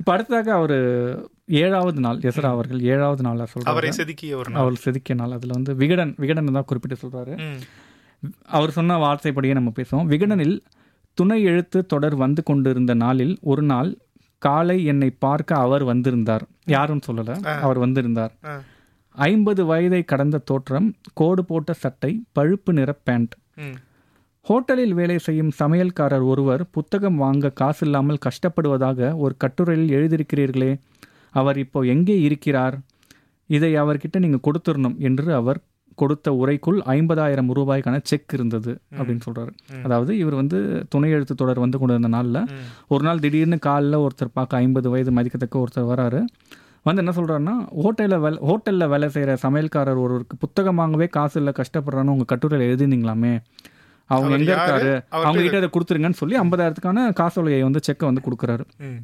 இப்போ அடுத்ததாக அவர் ஏழாவது நாள் எஸ்ரா அவர்கள் ஏழாவது நாள் அவரை சொல்றாரு செதுக்கிய ஒரு நாள் அவர் செதுக்கிய நாள் அதில் வந்து விகடன் விகடன் தான் குறிப்பிட்டு சொல்றாரு ம், அவர் சொன்ன வார்த்தைப்படியே நம்ம பேசுவோம் விகடனில் துணை எழுத்து தொடர் வந்து கொண்டிருந்த நாளில் ஒரு நாள் காலை என்னை பார்க்க அவர் வந்திருந்தார் யாரும் சொல்லல அவர் வந்திருந்தார் ஆ, ஐம்பது வயதை கடந்த தோற்றம் கோடு போட்ட சட்டை பழுப்பு நிற பேண்ட் ம், ஹோட்டலில் வேலை செய்யும் சமையல்காரர் ஒருவர் புத்தகம் வாங்க காசில்லாமல் கஷ்டப்படுவதாக ஒரு கட்டுரையில் எழுதியிருக்கிறீர்களே அவர் இப்போ எங்கே இருக்கிறார் இதை அவர்கிட்ட நீங்கள் கொடுத்துடணும் என்று அவர் கொடுத்த உரைக்குள் ஐம்பதாயிரம் ரூபாய்க்கான செக் இருந்தது அப்படின்னு சொல்றாரு அதாவது இவர் வந்து துணை எழுத்து தொடர் வந்து கொண்டு இருந்த நாளில் ம், ஒரு நாள் திடீர்னு காலில் ஒருத்தர் பார்க்க ஐம்பது வயது மதிக்கத்தக்க ஒருத்தர் வராரு வந்து என்ன சொல்றாருன்னா ஹோட்டலில் வேலை ஹோட்டலில் வேலை செய்கிற சமையல்காரர் ஒருவருக்கு புத்தகம் வாங்கவே காசு இல்லை கஷ்டப்படுறான்னு உங்கள் கட்டுரையில் எழுதிருந்தீங்களாமே அவங்க அவர் எங்கே யாரு? இருக்காரு அவர் அவங்க கிட்ட அதை கொடுத்துருங்கன்னு சொல்லி ஐம்பதாயிரத்துக்கான காசோலையை வந்து செக்கை வந்து கொடுக்குறாரு ம்,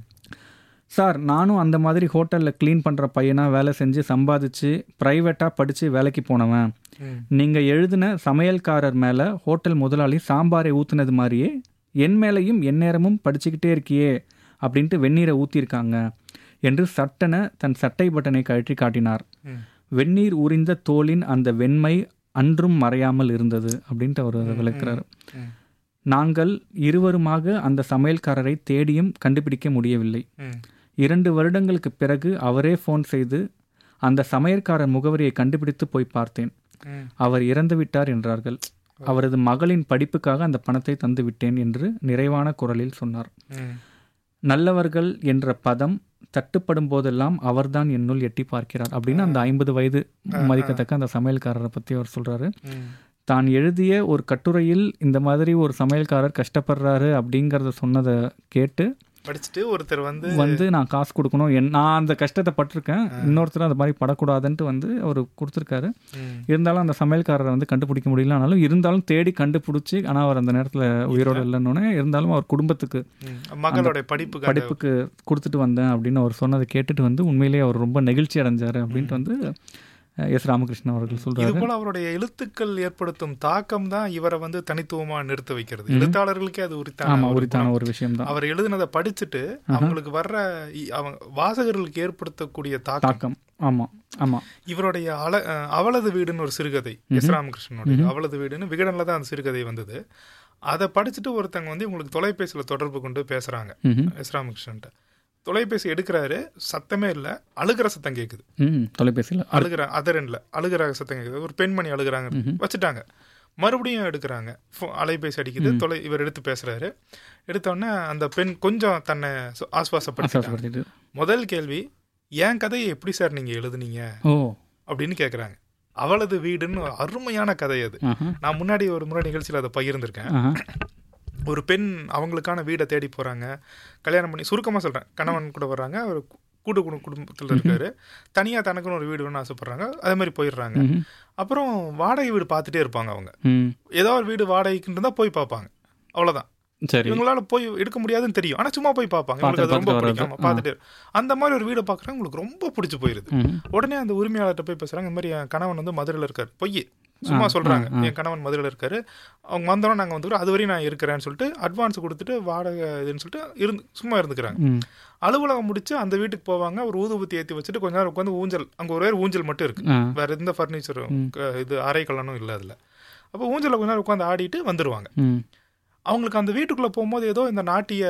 சார் நானும் அந்த மாதிரி ஹோட்டலில் க்ளீன் பண்ணுற பையனாக வேலை செஞ்சு சம்பாதிச்சு ப்ரைவேட்டாக படித்து வேலைக்கு போனவன் ம், நீங்கள் எழுதின சமையல்காரர் மேலே ஹோட்டல் முதலாளி சாம்பாரை ஊற்றுனது மாதிரியே என் மேலேயும் எந்நேரமும் படிச்சுக்கிட்டே இருக்கியே அப்படின்ட்டு வெந்நீரை ஊற்றிருக்காங்க என்று சட்டென தன் சட்டை பட்டனை கழற்றி காட்டினார் ம். வெந்நீர் உறிந்த தோலின் அந்த வெண்மை அன்றும் மறையாமல் இருந்தது அப்படின்ட்டு அவர் அதை விளக்குறாரு ம். நாங்கள் இருவருமாக அந்த சமையல்காரரை தேடியும் கண்டுபிடிக்க முடியவில்லை ம், இரண்டு வருடங்களுக்கு பிறகு அவரே ஃபோன் செய்து அந்த சமையற்காரர் முகவரியை கண்டுபிடித்து போய் பார்த்தேன் ம், அவர் இறந்து விட்டார் என்றார்கள் அவரது மகளின் படிப்புக்காக அந்த பணத்தை தந்து விட்டேன் என்று நிறைவான குரலில் சொன்னார் ம், நல்லவர்கள் என்ற பதம் தட்டுப்படும் போதெல்லாம் அவர்தான் என்னுள் எட்டி பார்க்கிறார் அப்படின்னு அந்த ஐம்பது வயது மதிக்கத்தக்க அந்த சமையல்காரரை பற்றி அவர் சொல்றாரு ம். தான் எழுதிய ஒரு கட்டுரையில் இந்த மாதிரி ஒரு சமையல்காரர் கஷ்டப்படுறாரு அப்படிங்கிறத சொன்னதை கேட்டு படிச்சுட்டு ஒருத்தர் வந்து வந்து நான் காசு கொடுக்கணும் என் நான் அந்த கஷ்டத்தை பட்டிருக்கேன் இன்னொருத்தர் அந்த மாதிரி படக்கூடாதுன்ட்டு வந்து அவர் கொடுத்துருக்காரு ம், இருந்தாலும் அந்த சமையல்காரரை வந்து கண்டுபிடிக்க முடியல ஆனாலும் இருந்தாலும் தேடி கண்டுபிடிச்சி ஆனால் அவர் அந்த நேரத்தில் உயிரோடு இல்லைன்னொன்னே இருந்தாலும் அவர் குடும்பத்துக்கு ம். மகளோட படிப்புக்கு படிப்புக்கு கொடுத்துட்டு வந்தேன் அப்படின்னு அவர் சொன்னதை கேட்டுட்டு வந்து உண்மையிலேயே அவர் ரொம்ப நெகிழ்ச்சி அடைஞ்சார் அப்படின்ட்டு வந்து அஹ், எஸ் ராமகிருஷ்ணன் அவர்கள் இது சொல்றாரு போல அவருடைய எழுத்துக்கள் ஏற்படுத்தும் தாக்கம் தான் இவரை வந்து தனித்துவமா நிறுத்த வைக்கிறது எழுத்தாளர்களுக்கே அது உரித்தான ஆமா ஒரு உரித்தான ஒரு விஷயம்தான் அவர் எழுதுனதை படிச்சுட்டு அவங்களுக்கு வர்ற இ- அவங்க வாசகர்களுக்கு ஏற்படுத்தக்கூடிய தாக்கம் தாக்கம் ஆமா ஆமா இவருடைய அல அஹ் அவளது வீடுன்னு ஒரு சிறுகதை எஸ் ராமகிருஷ்ணனுடைய அவளது வீடுன்னு விகடன்ல தான் அந்த சிறுகதை வந்தது அதை படிச்சுட்டு ஒருத்தங்க வந்து உங்களுக்கு தொலைபேசியில தொடர்பு கொண்டு பேசுறாங்க ம்ஹும். எஸ் ராமகிருஷ்ணன்ட்ட தொலைபேசி எடுக்கிறாரு சத்தமே இல்ல அழுகிற சத்தம் கேக்குது ம் தொலைபேசியில் அழுகிற அதர் எண்ட்ல அழுகிற சத்தம் கேக்குது ஒரு பெண்மணி அழுகுறாங்க வச்சுட்டாங்க மறுபடியும் எடுக்கிறாங்க ஃபோ- அலைபேசி அடிக்குது தொலை இவர் எடுத்து பேசுறாரு எடுத்த உடனே அந்த பெண் கொஞ்சம் தன்னை சு- ஆஸ்வாசப்படுத்திட்டாங்க ஆசாசப்படுத்திட்டு முதல் கேள்வி என் கதையை எப்படி சார் நீங்க எழுதுனீங்க ஓ அப்படின்னு கேக்குறாங்க அவளது வீடுன்னு ஒரு அருமையான கதை அது ஆஹா நான் முன்னாடி ஒரு முறை நிகழ்ச்சியில் அதை பகிர்ந்திருக்கேன் ஆஹா ஒரு பெண் அவங்களுக்கான வீடை தேடி போறாங்க கல்யாணம் பண்ணி சுருக்கமா சொல்றேன் கணவன் கூட வர்றாங்க அவர் கூட்டு குடு குடும்பத்தில் இருக்காரு தனியா தனக்குன்னு ஒரு வீடு வேணும்னு ஆசைப்படுறாங்க அதே மாதிரி போயிடுறாங்க ம்ஹும். அப்புறம் வாடகை வீடு பார்த்துட்டே இருப்பாங்க அவங்க ம் ஏதோ ஒரு வீடு வாடகைக்கு இருந்தா போய் பார்ப்பாங்க அவ்வளவுதான் சரி இவங்களால போய் எடுக்க முடியாதுன்னு தெரியும் ஆனா சும்மா போய் பார்ப்பாங்க இவங்களுக்கு அது ரொம்ப பார்த்துட்டு பிடிக்கும் ஆமா, பார்த்துட்டு அந்த மாதிரி ஒரு வீடை பார்க்குறாங்க உங்களுக்கு ரொம்ப பிடிச்சி போயிருது ம்ஹும். உடனே அந்த உரிமையாளர்கிட்ட போய் பேசுறாங்க இந்த மாதிரி என் கணவன் வந்து மதுரையில் இருக்காரு பொய் சும்மா சொல்றாங்க என் கணவன் மதுரையில் இருக்காரு அவங்க வந்தோம் நாங்க வந்துக்கிறோம் அது வரையும் நான் இருக்கிறேன்னு சொல்லிட்டு அட்வான்ஸ் கொடுத்துட்டு வாடகை இதுன்னு சொல்லிட்டு இருந்து சும்மா இருந்துக்கிறாங்க ம் அலுவலகம் முடிச்சு அந்த வீட்டுக்கு போவாங்க ஒரு ஊதுபத்தி ஏற்றி வச்சுட்டு கொஞ்ச நேரம் உட்காந்து ஊஞ்சல் அங்க ஒரே ஒரு ஊஞ்சல் மட்டும் இருக்கு ஆ வேற எந்த ஃபர்னிச்சரும் இது அரை கல்லனும் இல்லை அதுல அப்போ ஊஞ்சல்ல கொஞ்ச நேரம் உட்காந்து ஆடிட்டு வந்துருவாங்க ம் அவங்களுக்கு அந்த வீட்டுக்குள்ள போகும்போது ஏதோ இந்த நாட்டிய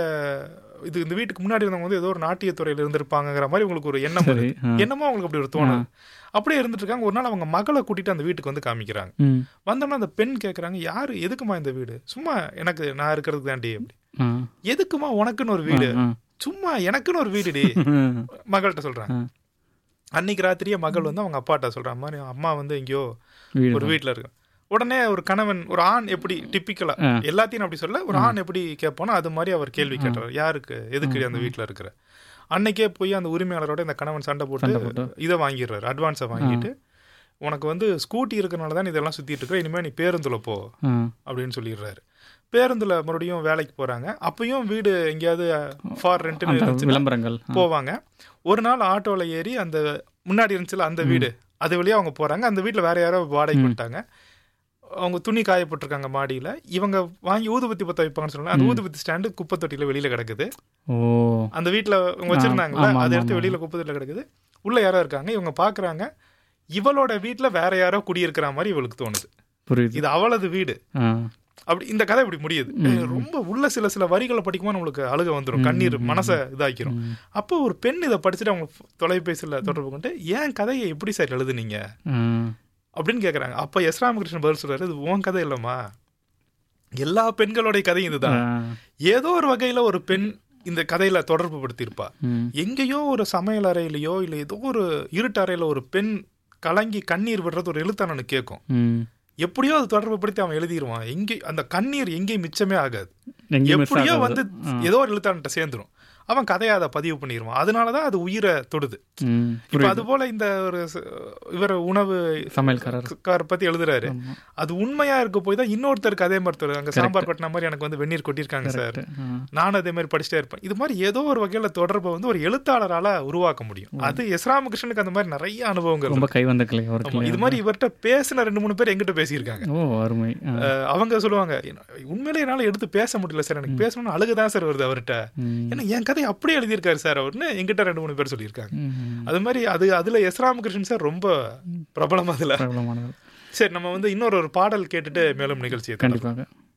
இது இந்த வீட்டுக்கு முன்னாடி இருந்தவங்க வந்து ஏதோ ஒரு நாட்டிய துறையில இருந்திருப்பாங்கிற மாதிரி உங்களுக்கு ஒரு எண்ணம் சரி வருது. ஆ என்னமோ அவங்களுக்கு அப்படி ஒரு தோணுது அப்படியே இருந்துட்டு இருக்காங்க ஒரு நாள் அவங்க மகளை கூட்டிட்டு அந்த வீட்டுக்கு வந்து காமிக்கிறாங்க ம் வந்தோம்னா அந்த பெண் கேக்குறாங்க யாரு எதுக்குமா இந்த வீடு சும்மா எனக்கு நான் இருக்கிறதுக்கு தாண்டி அப்படி ஆ எதுக்குமா உனக்குன்னு ஒரு வீடு ஆ சும்மா எனக்குன்னு ஒரு வீடுடி ம். மகள்கிட்ட சொல்றாங்க ஆ. அன்னைக்கு ராத்திரியே மகள் வந்து அவங்க அப்பாட்ட சொல்ற மாதிரி அம்மா வந்து எங்கேயோ வீடு ஒரு வீட்டுல இருக்கு உடனே ஒரு கணவன் ஒரு ஆண் எப்படி டிப்பிக்கலா ஆ. எல்லாத்தையும் அப்படி சொல்ல ஒரு ஆண் எப்படி கேட்பானோ அது மாதிரி அவர் கேள்வி கேட்டார் யாருக்கு எதுக்கு அந்த வீட்டுல இருக்கிற அன்னைக்கே போய் அந்த உரிமையாளரோட இந்த கணவன் சண்டை சண்டை போட்டு போட்டு. இதை வாங்கிடுறாரு அட்வான்ஸை வாங்கிட்டு உனக்கு வந்து ஸ்கூட்டி இருக்கறனால தான் நீ இதெல்லாம் சுத்திட்டு இருக்கிற இனிமே நீ பேருந்துல போ ஆ அப்படின்னு சொல்லிடுறாரு பேருந்துல மறுபடியும் வேலைக்கு போறாங்க அப்பயும் வீடு எங்கேயாவது ஃபார் அந்த ரெண்ட் விளம்பரங்கள் ஆ. போவாங்க ஒரு நாள் ஆட்டோல ஏறி அந்த முன்னாடி இருந்துச்சுல அந்த வீடு அது வழியா அவங்க போறாங்க அந்த வீட்டுல வேற யாரோ வாடகை பண்ணிட்டாங்க அவங்க துணி காயப்பட்டிருக்காங்க மாடியில இவங்க வாங்கி ஊதுபத்தி பத்த வைப்பாங்கன்னு சொன்னாங்க அந்த ஊதுபத்தி ஸ்டாண்டு குப்பை தொட்டியில வெளியில கிடக்குது ஓ அந்த வீட்ல அவங்க வச்சிருந்தாங்கல்ல ஆமா, அதை ஆமா, எடுத்து ஆமா. வெளியில குப்பை தொட்டியில கிடக்குது உள்ள யாரோ இருக்காங்க இவங்க பாக்குறாங்க இவளோட வீட்ல வேற யாரோ குடியிருக்கிற மாதிரி இவளுக்கு தோணுது புரியுது இது அவளது வீடு ஆ அப்படி இந்த கதை இப்படி முடியுது ரொம்ப உள்ள சில சில வரிகளை படிக்கும்போது நம்மளுக்கு அழுக வந்துடும் கண்ணீர் மனசை இதாக்கிரும் ம். அப்போ ஒரு பெண் இதை படிச்சுட்டு அவங்க தொலைபேசியில் தொடர்பு கொண்டு ஏன் கதையை எப்படி சார் எழுதுனீங்க ஆ அப்படின்னு கேக்குறாங்க அப்ப எஸ் ராமகிருஷ்ணன் பதில் சொல்றாரு இது உன் கதை இல்லம்மா எல்லா பெண்களுடைய கதையும் இதுதான் ஆ. ஏதோ ஒரு வகையில ஒரு பெண் இந்த கதையில தொடர்பு படுத்தியிருப்பா ம். எங்கேயோ ஒரு சமையல் அறையிலயோ இல்ல ஏதோ ஒரு இருட்டு அறையில ஒரு பெண் கலங்கி கண்ணீர் விடுறது ஒரு எழுத்தாளனுக்கு கேட்கும் ம். எப்படியோ அது தொடர்பு படுத்தி அவன் எழுதிடுவான் எங்கே அந்த கண்ணீர் எங்கேயும் மிச்சமே ஆகாது எங்கேயும் miss எப்படியோ ஆகாது. வந்து ஏதோ ஒரு எழுத்தாளன்ட்ட சேர்ந்துரும் அவன் கதையை அதை பதிவு பண்ணிடுவான் அதனாலதான் அது உயிரை தொடுது ம். இப்ப புரியுது. அது போல இந்த ஒரு ச- இவர் உணவு சமையல்காரர் கார பத்தி எழுதுறாரு ஆமா. அது உண்மையா இருக்க போய் தான் இன்னொருத்தருக்கு அதே மாதிரி தருது. அங்க சாம்பார் கொட்டின மாதிரி எனக்கு வந்து வெந்நீர் கொட்டியிருக்காங்க சார் ஆ. நானும் அதே மாதிரி படிச்சுட்டே இருப்பேன் இது மாதிரி ஏதோ ஒரு வகையில தொடர்பை வந்து ஒரு எழுத்தாளரால உருவாக்க முடியும் அது எஸ் ராமகிருஷ்ணனுக்கு அந்த மாதிரி நிறைய அனுபவங்கள் ரொம்ப இருக்கு. கை வந்த கிளை ஒரு ஆமா, கிளை இது மாதிரி இவர்கிட்ட பேசின ரெண்டு மூணு பேர் எங்கிட்ட பேசியிருக்காங்க ஓ அருமை ஆ. அஹ் அவங்க சொல்லுவாங்க "என்ன- உண்மையிலே என்னால எடுத்து பேச முடியல சார் எனக்கு பேசணும்னு அழுகுதான் சார் வருது அவர்கிட்ட ம். ஏன்னா என் கதை அப்படியே எழுதியிருக்காரு சார் அவர்னு எங்கிட்ட ரெண்டு மூணு பேர் சொல்லியிருக்காங்க ம். அது மாதிரி அது அதுல எஸ் ராமகிருஷ்ணன் சார் ரொம்ப பிரபலம் அதுல பிரபலமானது சரி நம்ம வந்து இன்னொரு ஒரு பாடல் கேட்டுட்டு மேலும் நிகழ்ச்சியை தொடரலாம். கண்டிப்பாக